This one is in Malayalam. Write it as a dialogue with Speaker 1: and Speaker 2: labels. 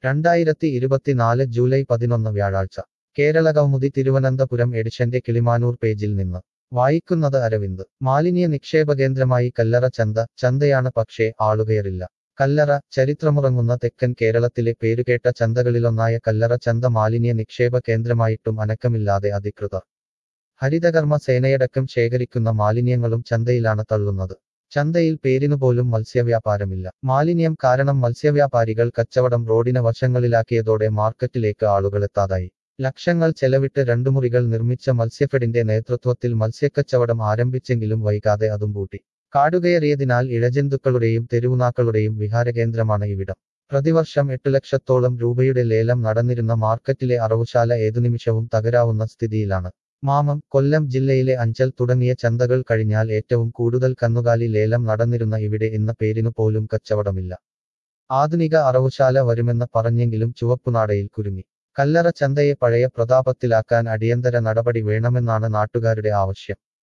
Speaker 1: രണ്ടായിരത്തി ഇരുപത്തിനാല് ജൂലൈ പതിനൊന്ന് വ്യാഴാഴ്ച കേരള കൗമുദി തിരുവനന്തപുരം എഡിഷന്റെ കിളിമാനൂർ പേജിൽ നിന്ന് വായിക്കുന്നത് അരവിന്ദ് മാലിന്യ നിക്ഷേപ കേന്ദ്രമായി കല്ലറ ചന്ത ചന്തയാണ് പക്ഷേ ആളുകയറില്ല കല്ലറ ചരിത്രമുറങ്ങുന്ന തെക്കൻ കേരളത്തിലെ പേരുകേട്ട ചന്തകളിലൊന്നായ കല്ലറ ചന്ത മാലിന്യ നിക്ഷേപ കേന്ദ്രമായിട്ടും അനക്കമില്ലാതെ അധികൃതർ ഹരിതകർമ്മ സേനയടക്കം ശേഖരിക്കുന്ന മാലിന്യങ്ങളും ചന്തയിലാണ് തള്ളുന്നത് ചന്തയിൽ പേരിനുപോലും മത്സ്യവ്യാപാരമില്ല മാലിന്യം കാരണം മത്സ്യവ്യാപാരികൾ കച്ചവടം റോഡിന് വശങ്ങളിലാക്കിയതോടെ മാർക്കറ്റിലേക്ക് ആളുകളെത്താതായി ലക്ഷങ്ങൾ ചെലവിട്ട് രണ്ടു മുറികൾ നിർമ്മിച്ച മത്സ്യഫെഡിന്റെ നേതൃത്വത്തിൽ മത്സ്യക്കച്ചവടം ആരംഭിച്ചെങ്കിലും വൈകാതെ അതും പൂട്ടി കാടുകയറിയതിനാൽ ഇഴജന്തുക്കളുടെയും തെരുവുനാക്കളുടെയും വിഹാരകേന്ദ്രമാണ് ഇവിടം പ്രതിവർഷം എട്ട് ലക്ഷത്തോളം രൂപയുടെ ലേലം നടന്നിരുന്ന മാർക്കറ്റിലെ അറവുശാല ഏതു നിമിഷവും തകരാവുന്ന സ്ഥിതിയിലാണ് മാമം കൊല്ലം ജില്ലയിലെ അഞ്ചൽ തുടങ്ങിയ ചന്തകൾ കഴിഞ്ഞാൽ ഏറ്റവും കൂടുതൽ കന്നുകാലി ലേലം നടന്നിരുന്ന ഇവിടെ ഇന്ന പേരിനു പോലും കച്ചവടമില്ല ആധുനിക അറവുശാല വരുമെന്ന് പറഞ്ഞെങ്കിലും ചുവപ്പുനാടയിൽ കുരുങ്ങി കല്ലറ ചന്തയെ പഴയ പ്രതാപത്തിലാക്കാൻ അടിയന്തര നടപടി വേണമെന്നാണ് നാട്ടുകാരുടെ ആവശ്യം